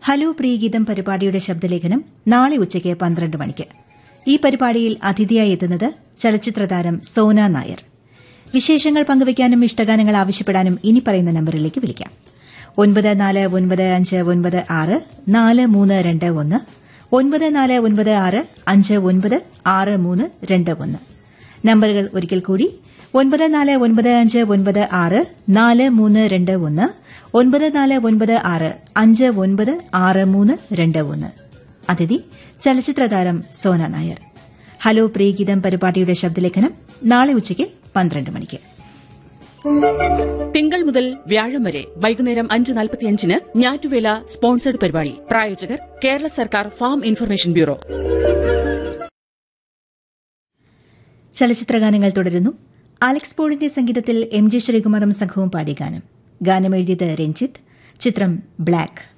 hello പ്രിയഗീതം പരിപാടിയുടെ ശബ്ദലേഖനം നാളെ ഉച്ചയ്ക്ക് പന്ത്രണ്ട് മണിക്ക് ഈ പരിപാടിയിൽ അതിഥിയായി എത്തുന്നത് ചലച്ചിത്രതാരം സോന നായർ വിശേഷങ്ങൾ പങ്കുവയ്ക്കാനും ഇഷ്ടഗാനങ്ങൾ ആവശ്യപ്പെടാനും ഇനി പറയുന്ന നമ്പറിലേക്ക് വിളിക്കാം ഒൻപത് നാല് ഒൻപത് അഞ്ച് ഒൻപത് ആറ് നാല് മൂന്ന് രണ്ട് ഒന്ന് ഒൻപത് നാല് ഒൻപത് ആറ് അഞ്ച് ഒൻപത് ആറ് മൂന്ന് രണ്ട് ഒന്ന് നമ്പറുകൾ ഒരിക്കൽ കൂടി ഒൻപത് നാല് ഒൻപത് അഞ്ച് ഒൻപത് ആറ് നാല് മൂന്ന് രണ്ട് ഒന്ന് ഒൻപത് നാല് ഒൻപത് ആറ് അഞ്ച് ഒൻപത് ആറ് മൂന്ന് രണ്ട് ഒന്ന് അതിഥി ചലച്ചിത്രതാരം സോന നായർ ഹലോ പ്രിയഗീതം പരിപാടിയുടെ ശബ്ദലേഖനം നാളെ ഉച്ചയ്ക്ക് പന്ത്രണ്ട് മണിക്ക് തിങ്കൾ മുതൽ വ്യാഴം വരെ വൈകുന്നേരം അഞ്ച് നാൽപ്പത്തിയഞ്ചിന് ഞാറ്റുവേല സ്പോൺസർഡ് പരിപാടി പ്രായോജകർ കേരള സർക്കാർ ഫാം ഇൻഫർമേഷൻ ബ്യൂറോ ചലച്ചിത്രഗാനങ്ങൾ തുടരുന്നു അലക്സ് പോളിന്റെ സംഗീതത്തിൽ എം ജെ ശ്രീകുമാറും സംഘവും പാടിയ ഗാനം ഗാനം എഴുതിയത് രഞ്ജിത്ത് ചിത്രം ബ്ലാക്ക്